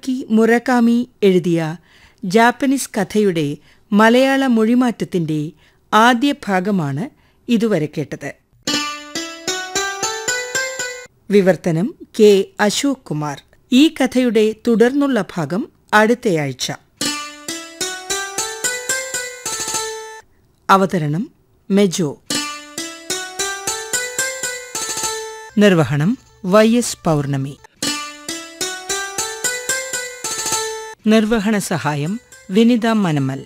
ഹാരുക്കി മുറകാമി എഴുതിയ ജാപ്പനീസ് കഥയുടെ മലയാള മൊഴിമാറ്റത്തിന്റെ ആദ്യ ഭാഗമാണ് ഇതുവരെ കേട്ടത് വിവർത്തനം കെ അശോക് കുമാർ ഈ കഥയുടെ തുടർന്നുള്ള ഭാഗം അടുത്തയാഴ്ച അവതരണം മെജോ നിർവഹണം വൈ എസ് പൗർണമി നിർവഹണ സഹായം വിനിത മനമൽ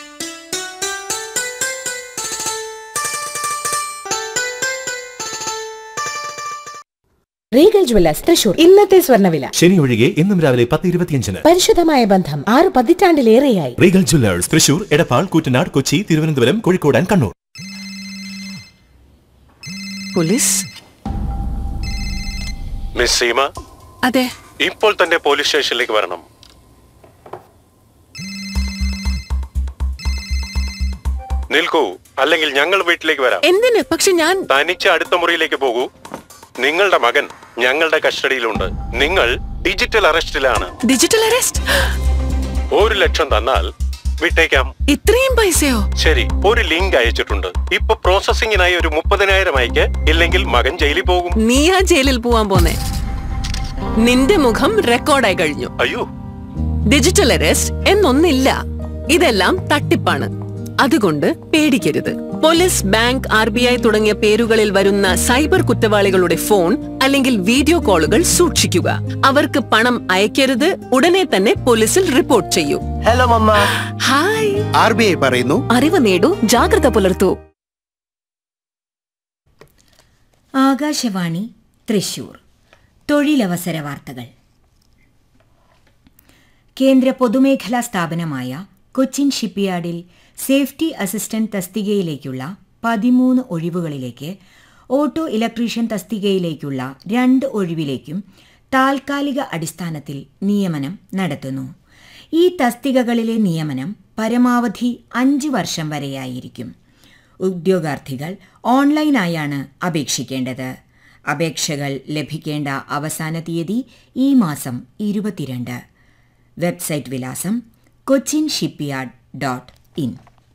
റീഗൽ ജ്വല്ലേഴ്സ് തൃശൂർ ഇന്നത്തെ സ്വർണ്ണവില ശനി ഒഴികെ എന്നും രാവിലെ പത്ത് ഇരുപത്തിയഞ്ചിന് പരിശുദ്ധമായ ബന്ധം ആറ് പതിറ്റാണ്ടിലേറെയായി Regal Jewellers Thrissur Edappal Koottanad Kochi Thiruvananthapuram Kozhikode and Kannur police miss Seema അതെ ഇപ്പോൾ തന്നെ പോലീസ് സ്റ്റേഷനിലേക്ക് വരണം നിൽക്കൂ അല്ലെങ്കിൽ ഞങ്ങൾ വീട്ടിലേക്ക് വരാം എന്തിന് പക്ഷെ ഞാൻ തനിച്ച് അടുത്ത മുറിയിലേക്ക് പോകൂ നിങ്ങളുടെ മകൻ ഞങ്ങളുടെ കസ്റ്റഡിയിലുണ്ട് നിങ്ങൾ ഡിജിറ്റൽ അറസ്റ്റിലാണ് ഡിജിറ്റൽ അറസ്റ്റ് ഒരു ലക്ഷം തന്നാൽ വിട്ടേക്കാം ഇത്രയും പൈസയോ ശരി ഒരു ലിങ്ക് അയച്ചിട്ടുണ്ട് ഇപ്പൊ പ്രോസസിംഗിനായി ഒരു മുപ്പതിനായിരം അയക്ക് ഇല്ലെങ്കിൽ മകൻ ജയിലിൽ പോകും നീയാ ജയിലിൽ പോവാൻ പോന്നെ നിന്റെ മുഖം റെക്കോർഡായി കഴിഞ്ഞു അയ്യോ ഡിജിറ്റൽ അറസ്റ്റ് എന്നൊന്നില്ല ഇതെല്ലാം തട്ടിപ്പാണ് അതുകൊണ്ട് പേടിക്കരുത് police bank R B I തുടങ്ങിയ പേരുകളിൽ വരുന്ന സൈബർ കുറ്റവാളികളുടെ ഫോൺ അല്ലെങ്കിൽ വീഡിയോ കോളുകൾ സൂക്ഷിക്കുക അവർക്ക് പണം അയക്കരുത് ഉടനെ തന്നെ പോലീസിൽ റിപ്പോർട്ട് ചെയ്യൂ ഹലോ മമ്മ ഹായ് ആർ ബി ഐ പറയുന്നു അറിവ് നേടൂ ജാഗ്രത പുലർത്തൂ ആകാശവാണി തൃശൂർ തൊഴിലവസര വാർത്തകൾ കേന്ദ്ര പൊതുമേഖലാ സ്ഥാപനമായ കൊച്ചിൻ ഷിപ്പ്യാർഡിൽ സേഫ്റ്റി അസിസ്റ്റന്റ് തസ്തികയിലേക്കുള്ള പതിമൂന്ന് ഒഴിവുകളിലേക്ക് ഓട്ടോ ഇലക്ട്രീഷ്യൻ തസ്തികയിലേക്കുള്ള രണ്ട് ഒഴിവിലേക്കും താൽക്കാലിക അടിസ്ഥാനത്തിൽ നിയമനം നടത്തുന്നു ഈ തസ്തികകളിലെ നിയമനം പരമാവധി അഞ്ച് വർഷം വരെയായിരിക്കും ഉദ്യോഗാർത്ഥികൾ ഓൺലൈനായാണ് അപേക്ഷിക്കേണ്ടത് അപേക്ഷകൾ ലഭിക്കേണ്ട അവസാന തീയതി ഈ മാസം ഇരുപത്തിരണ്ട് വെബ്സൈറ്റ് വിലാസം Cochin shipyard dot in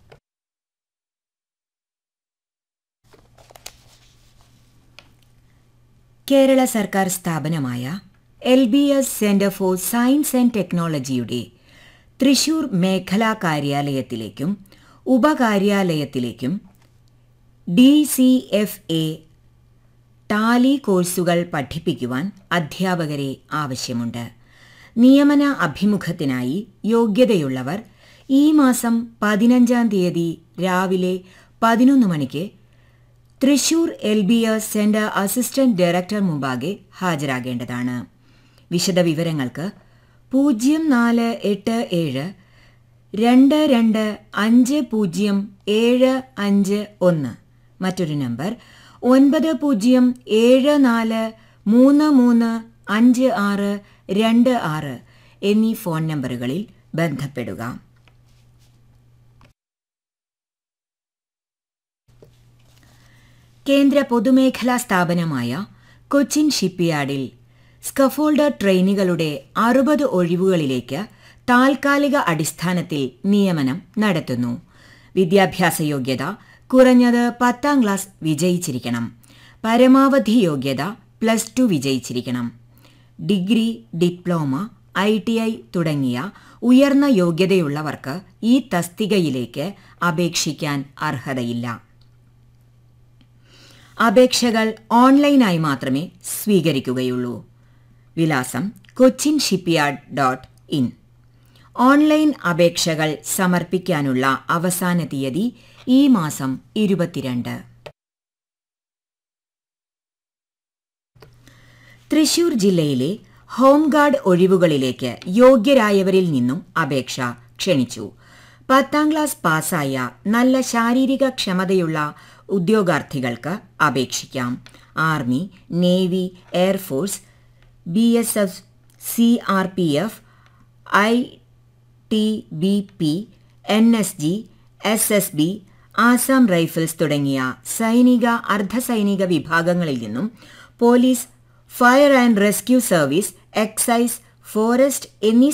Kerala സർക്കാർ സ്ഥാപനമായ L B S centre for science and ടെക്നോളജിയുടെ തൃശൂർ മേഖലാ കാര്യാലയത്തിലേക്കും ഉപകാര്യാലയത്തിലേക്കും D C F A Tally കോഴ്സുകൾ പഠിപ്പിക്കുവാൻ അധ്യാപകരെ ആവശ്യമുണ്ട് നിയമന അഭിമുഖത്തിനായി യോഗ്യതയുള്ളവർ ഈ മാസം പതിനഞ്ചാം തീയതി രാവിലെ പതിനൊന്ന് മണിക്ക് Thrissur L B S centre assistant director മുമ്പാകെ ഹാജരാകേണ്ടതാണ് വിശദവിവരങ്ങൾക്ക് പൂജ്യം നാല് എട്ട് ഏഴ് രണ്ട് രണ്ട് അഞ്ച് പൂജ്യം ഏഴ് അഞ്ച് ഒന്ന് മറ്റൊരു നമ്പർ ഒൻപത് പൂജ്യം ഏഴ് നാല് മൂന്ന് മൂന്ന് അഞ്ച് ആറ് രണ്ട് ആറ് എന്നീ ഫോൺ നമ്പറുകളിൽ ബന്ധപ്പെടുക കേന്ദ്ര പൊതുമേഖലാ സ്ഥാപനമായ കൊച്ചിൻ ഷിപ്പ്യാർഡിൽ സ്കഫോൾഡർ ട്രെയിനുകളുടെ അറുപത് ഒഴിവുകളിലേക്ക് താൽക്കാലിക അടിസ്ഥാനത്തിൽ നിയമനം നടത്തുന്നു വിദ്യാഭ്യാസ യോഗ്യത കുറഞ്ഞത് പത്താം ക്ലാസ് വിജയിച്ചിരിക്കണം പരമാവധി യോഗ്യത പ്ലസ് ടു വിജയിച്ചിരിക്കണം degree diploma I T I തുടങ്ങിയ ഉയർന്ന യോഗ്യതയുള്ളവർക്ക് ഈ തസ്തികയിലേക്ക് അപേക്ഷിക്കാൻ അർഹതയില്ല അപേക്ഷകൾ ഓൺലൈനായി മാത്രമേ സ്വീകരിക്കുകയുള്ളൂ വിലാസം Cochin shipyard dot in online അപേക്ഷകൾ സമർപ്പിക്കാനുള്ള അവസാന തീയതി ഈ മാസം ഇരുപത്തിരണ്ട് തൃശൂർ ജില്ലയിലെ ഹോംഗാർഡ് ഒഴിവുകളിലേക്ക് യോഗ്യരായവരിൽ നിന്നും അപേക്ഷ ക്ഷണിച്ചു പത്താം ക്ലാസ് പാസ്സായ നല്ല ശാരീരിക ക്ഷമതയുള്ള ഉദ്യോഗാർത്ഥികൾക്ക് അപേക്ഷിക്കാം army navy air force B S F C R P F I T B P N S G S S B Assam rifles തുടങ്ങിയ സൈനിക അർദ്ധസൈനിക വിഭാഗങ്ങളിൽ നിന്നും police fire and rescue service excise forest എന്നീ